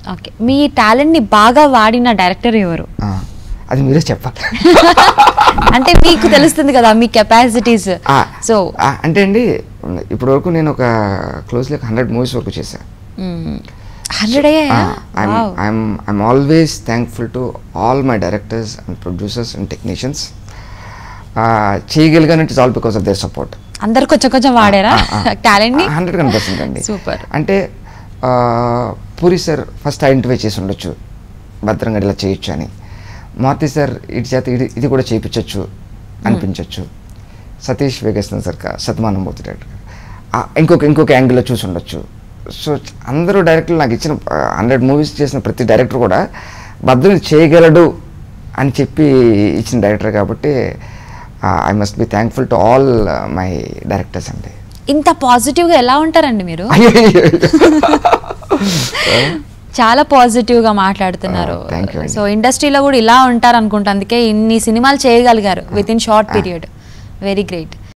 Okay మీ talent ని బాగా వాడిన డైరెక్టర్ ఎవరు ఆ, అది మీరే చెప్పాలి అంటే మీకు తెలుస్తుంది కదా మీ కెపాసిటీస్ ఆ, సో ఆ, అంటే అండి ఇప్పటి వరకు నేను ఒక క్లోజ్లీ హండ్రెడ్ మూవీస్ వరకు చేశాను హండ్రెడ్ అయ్యాయా Wow. I'm always thankful to all my directors and producers and technicians చేయగలిగానంటే it's all because of their support అందరు కొంచెం కొంచెం వాడారా టాలెంట్ ని హండ్రెడ్ హండ్రెడ్ పర్సెంట్ అండి Super. అంటే ఆ, పూరి సార్ ఫస్ట్ ఐడెంటిఫై చేసి ఉండొచ్చు భద్రంగా ఇలా చేయొచ్చు అని మారుతి సార్ ఇటు చేత ఇది ఇది కూడా చేయించవచ్చు అనిపించవచ్చు సతీష్ వేగేశ్వరన్ సార్ కా- శతమానం మూర్తి డైరెక్టర్ ఆ, ఇంకొక ఇంకొక యాంగిల్లో చూసి ఉండొచ్చు సో అందరూ డైరెక్టర్లు నాకు ఇచ్చిన హండ్రెడ్ మూవీస్ చేసిన ప్రతి డైరెక్టర్ కూడా భద్రం చేయగలడు అని చెప్పి ఇచ్చిన డైరెక్టర్ కాబట్టి I must be thankful to all my directors అండి ఇంత పాజిటివ్ గా ఎలా ఉంటారండి మీరు అయ్యో చాలా పాజిటివ్ గా మాట్లాడుతున్నారు Ah, thank you అండి. సో ఇండస్ట్రీలో కూడా ఇలా ఉంటారు అనుకుంటా అందుకే ఇన్ని సినిమాలు చేయగలిగారు with in short period very great